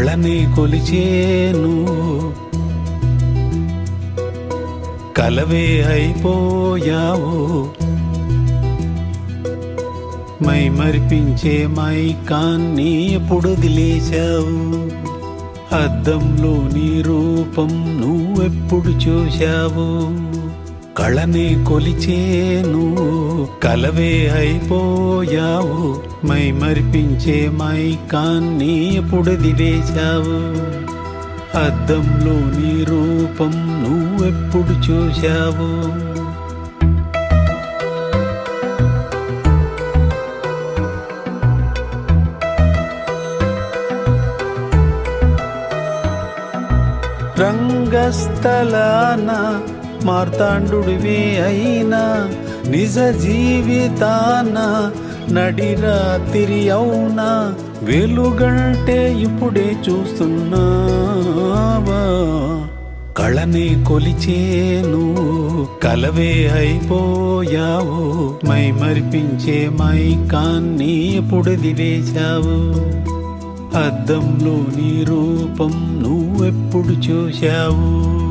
కళనే కొలిచేను కలవే అయిపోయావు మై మరిపించే మైకాన్ని ఎప్పుడు వదిలేశావు అద్దంలో నీ రూపం నువ్వెప్పుడు చూశావు కళనే కొలిచేను కలవే అయిపోయావు మై మరిపించే మైకాన్ని ఎప్పుడు వదిలేశావు అద్దంలో నీ రూపం నువ్వెప్పుడు చూశావు రంగస్థలాన మార్తాండుడివే అయినా నిజ జీవితాన నడిరాతిరి అవునా వెలుగంటే ఇప్పుడే చూస్తున్నావా కళనే కొలిచేను కలవే అయిపోయావు మై మరిపించే మైకాన్ని ఎప్పుడు దిలేశావు అద్దంలో నీ రూపం నువ్వెప్పుడు చూశావు